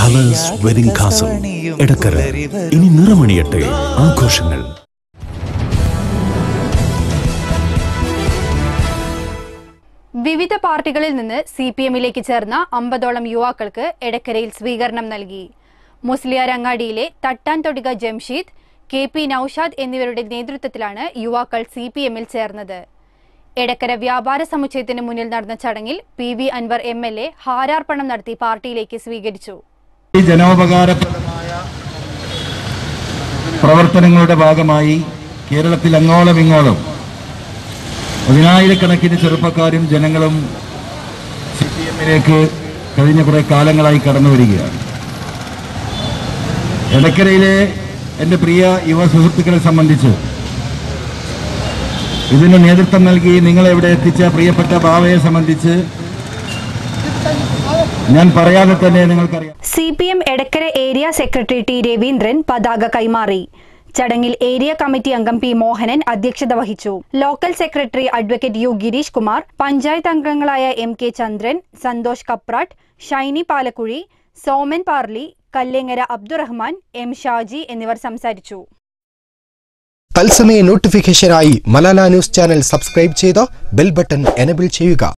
colours wedding കാസം Edakkara ഇനി നിറമണിയട്ടെ ആഘോഷങ്ങൾ വിവിധ പാർട്ടികളിൽ നിന്ന് സി പി എമ്മിലേക്ക് ചേർന്ന അമ്പതോളം യുവാക്കൾക്ക് എടക്കരയിൽ സ്വീകരണം നൽകി മുസ്ലിയാർ അങ്ങാടിയിലെ തട്ടാൻ തൊടിക ജംഷീദ് കെ പി നൌഷാദ് എന്നിവരുടെ നേതൃത്വത്തിലാണ് യുവാക്കൾ സി പി എമ്മിൽ ചേർന്നത് എടക്കര വ്യാപാര സമുച്ചയത്തിന് മുന്നിൽ നടന്ന ചടങ്ങിൽ P V Anvar M L A ഹാരാർപ്പണം നടത്തി പാർട്ടിയിലേക്ക് സ്വീകരിച്ചു ഈ ജനോപകാരപ്രദമായ പ്രവർത്തനങ്ങളുടെ ഭാഗമായി കേരളത്തിൽ അങ്ങോളം ഇങ്ങോളം പതിനായിരക്കണക്കിന് ചെറുപ്പക്കാരും ജനങ്ങളും സി പി എമ്മിലേക്ക് കഴിഞ്ഞ കുറെ കാലങ്ങളായി കടന്നു വരികയാണ് എടക്കരയിലെ എൻ്റെ പ്രിയ യുവ സുഹൃത്തുക്കളെ സംബന്ധിച്ച് ഇതിന് നേതൃത്വം നൽകി നിങ്ങളെ ഇവിടെ എത്തിച്ച പ്രിയപ്പെട്ട ബാവയെ സംബന്ധിച്ച് ഞാൻ പറയാതെ തന്നെ നിങ്ങൾക്കറിയാം C P M Edakkara area secretary T Raveendran പതാക കൈമാറി ചടങ്ങിൽ ഏരിയ കമ്മിറ്റി അംഗം പി മോഹനൻ അധ്യക്ഷത വഹിച്ചു local secretary advocate U Girish Kumar panchayat അംഗങ്ങളായ M K Chandran Santhosh Kapratt Shiny Palakkuzhi Soman Parli Kallengara Abdurahman M Shaji എന്നിവർ സംസാരിച്ചു തത്സമയ നോട്ടിഫിക്കേഷനായി മലാല ന്യൂസ് ചാനൽ സബ്സ്ക്രൈബ് ചെയ്ത് ബെൽ ബട്ടൺ എനബിൾ ചെയ്യുക